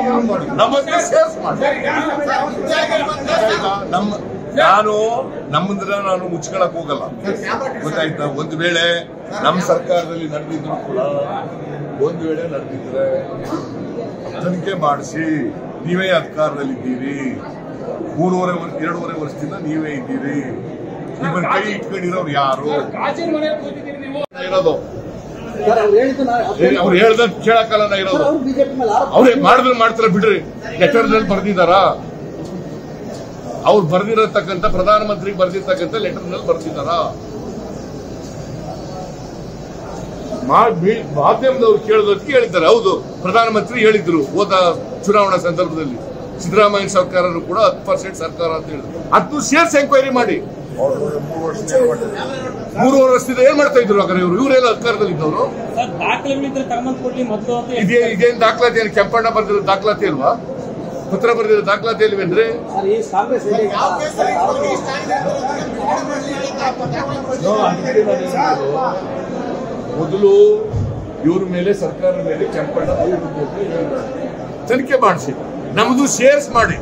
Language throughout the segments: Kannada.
ನಮ್ಮನ್ನ ಸೇರ್ಸ್ ಮಾಡಿ ನಮ್ಮ ನಾನು ನಮ್ಮದ್ರ ನಾನು ಮುಚ್ಕೊಳಕ್ ಹೋಗಲ್ಲ ಗೊತ್ತಾಯ್ತಾ ಒಂದು ವೇಳೆ ನಮ್ಮ ಸರ್ಕಾರದಲ್ಲಿ ನಡೆದಿದ್ರು ಕೂಡ ಒಂದು ವೇಳೆ ನಡೆದಿದ್ರೆ ತನಿಖೆ ಮಾಡಿಸಿ ನೀವೇ ಅಧಿಕಾರದಲ್ಲಿದ್ದೀರಿ ಮೂರುವರೆ ವರ್ಷ ಎರಡೂವರೆ ವರ್ಷದಿಂದ ನೀವೇ ಇದ್ದೀರಿ ನಿಮ್ಮನ್ನ ಕೈ ಇಟ್ಕೊಂಡಿರೋರು ಯಾರು ಗಾಜಿನ ಮನೆಯಲ್ಲಿ ಕೂತಿದ್ದೀರಿ ನೀವು ಇರೋದು ಸರ್ ಅವ್ರು ಹೇಳಿದ್ದು ನಾ- ಅವ್ರು ಹೇಳ್ದ ಕೇಳಕ್ಕಲ್ಲ ನಾ ಸರ್, ಇರೋದು ಅವ್ರು ಬಿಜೆಪಿ ಮೇಲೆ ಆರೋಪ ಅವ್ರೇ ಮಾಡಿದ್ರೆ ಮಾಡ್ತಾರೆ ಬಿಡ್ರಿ ಲೆಟರ್ನಲ್ಲಿ ಬರ್ದಿದಾರ ಅವ್ರು ಬರ್ದಿರತಕ್ಕಂತ ಪ್ರಧಾನಮಂತ್ರಿ ಬರ್ದಿರ್ತಕ್ಕಂಥ ಲೆಟರ್ನಲ್ಲಿ ಬರ್ದಿದಾರ ಮಾ- ಮೀ- ಮಾಧ್ಯಮದವ್ರು ಕೇಳೋದಕ್ಕೆ ಹೇಳಿದ್ದಾರೆ ಹೌದು ಪ್ರಧಾನಮಂತ್ರಿ ಹೇಳಿದ್ರು ಹೋದ ಚುನಾವಣಾ ಸಂದರ್ಭದಲ್ಲಿ ಸಿದ್ದರಾಮಯ್ಯ ಸರ್ಕಾರರು ಕೂಡ ಹತ್ತು ಪರ್ಸೆಂಟ್ ಸರ್ಕಾರ ಅಂತ ಹೇಳಿದ್ರು ಹತ್ತು ಸೇರ್ಸ್ ಎಂಕ್ವೈರಿ ಮಾಡಿ ಮೂರುವರೆ ವರ್ಷದಿಂದ ಏನ್ ಮಾಡ್ತಾ ಇದ್ರು ಹಾಗಾದ್ರೆ ಇವರು ಇವರೆಲ್ಲ ಅಧಿಕಾರದಲ್ಲಿ ಇದ್ದವರು ಸರ್ ದಾಖಲೆಗಳಿದ್ರೆ ತಗೊಂಡ್ ಕೊಡ್ಲಿ ಮೊದಲು ಅಂತ ಇದೇ ಇದೇನ್ ದಾಖಲಾತಿ ಏನು ಕೆಂಪಣ್ಣ ಬರ್ದಿರೋ ದಾಖಲಾತಿ ಅಲ್ವಾ ಪತ್ರ ಬರ್ದಿರೋ ದಾಖಲಾತಿ ಇಲ್ವೇನ್ರಿ ಸರ್ ಈ ಕಾಂಗ್ರೆಸ್ ಹೇಳಿ ಮೊದಲು ಇವ್ರ ಮೇಲೆ ಸರ್ಕಾರದ ಮೇಲೆ ಕೆಂಪಣ್ಣ ದೂರು ಕೊಟ್ಟು ಹೇಳಿದ್ದಾರೆ. ತನಿಖೆ ಮಾಡಿಸಿ ನಮ್ದು ಶೇರ್ಸ್ ಮಾಡಿ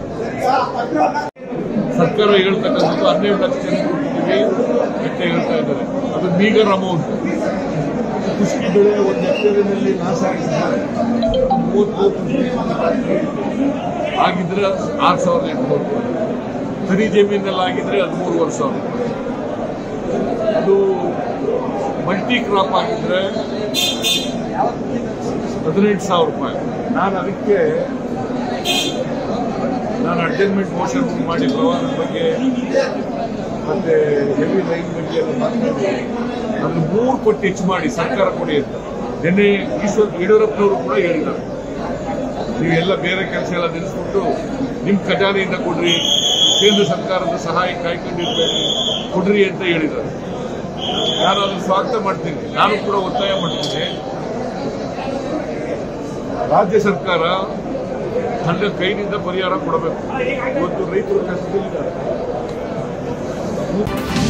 ಸರ್ಕಾರ ಹೇಳ್ತಕ್ಕಂಥದ್ದು ಹನ್ನೆರಡು ಲಕ್ಷ ಜನ ಕೊಟ್ಟಿದ್ದೀವಿ ಅಂತ ಹೇಳ್ತಾ ಇದ್ದಾರೆ ಅದು ಮೀಗರ್ ಅಮೌಂಟ್ ಕುಷ್ಕಿ ಬೆಳೆ ಒಂದು ಎಕರೆನಲ್ಲಿ ನಾಶ ಆಗಿದ್ದಾರೆ ಮೂವತ್ತು ಆಗಿದ್ರೆ ಆರು ಸಾವಿರದ ಎಂಟುನೂರು ರೂಪಾಯಿ ಸರಿ ಜಮೀನಲ್ಲಿ ಆಗಿದ್ರೆ ಹದಿಮೂರುವರೆ ಸಾವಿರ ರೂಪಾಯಿ ಅದು ಮಲ್ಟಿ ಕ್ರಾಪ್ ಆಗಿದ್ರೆ ಹದಿನೆಂಟು ಸಾವಿರ ರೂಪಾಯಿ ನಾನು ಅದಕ್ಕೆ ನಾನು ಅಡ್ಜಸ್ಟ್ಮೆಂಟ್ ಮೋಷನ್ ಮಾಡಿ ಪ್ರವಾಹದ ಬಗ್ಗೆ ಮತ್ತೆ ಹೆವಿ ರೈನ್ ಬಗ್ಗೆ ಎಲ್ಲ ಮಾತನಾಡಿ ಅದನ್ನು ಮೂರು ಪಟ್ಟು ಹೆಚ್ಚು ಮಾಡಿ ಸರ್ಕಾರ ಕೊಡಿ ಅಂತ ನಿನ್ನೆ ಈಶ್ವರ್ ಯಡಿಯೂರಪ್ಪನವರು ಕೂಡ ಹೇಳಿದ್ದಾರೆ ನೀವೆಲ್ಲ ಬೇರೆ ಕೆಲಸ ಎಲ್ಲ ನಿಲ್ಲಿಸ್ಬಿಟ್ಟು ನಿಮ್ಮ ಖಜಾನೆಯಿಂದ ಕೊಡ್ರಿ ಕೇಂದ್ರ ಸರ್ಕಾರದ ಸಹಾಯ ಕಾಯ್ಕೊಂಡಿರ್ಬೇಡಿ ಕೊಡ್ರಿ ಅಂತ ಹೇಳಿದ್ದಾರೆ ನಾನು ಅದನ್ನು ಸ್ವಾಗತ ಮಾಡ್ತೀನಿ ನಾನು ಕೂಡ ಒತ್ತಾಯ ಮಾಡ್ತೀನಿ ರಾಜ್ಯ ಸರ್ಕಾರ ತನ್ನ ಕೈನಿಂದ ಪರಿಹಾರ ಕೊಡಬೇಕು ಇವತ್ತು ರೈತರು ಕಷ್ಟದಲ್ಲಿದ್ದಾರೆ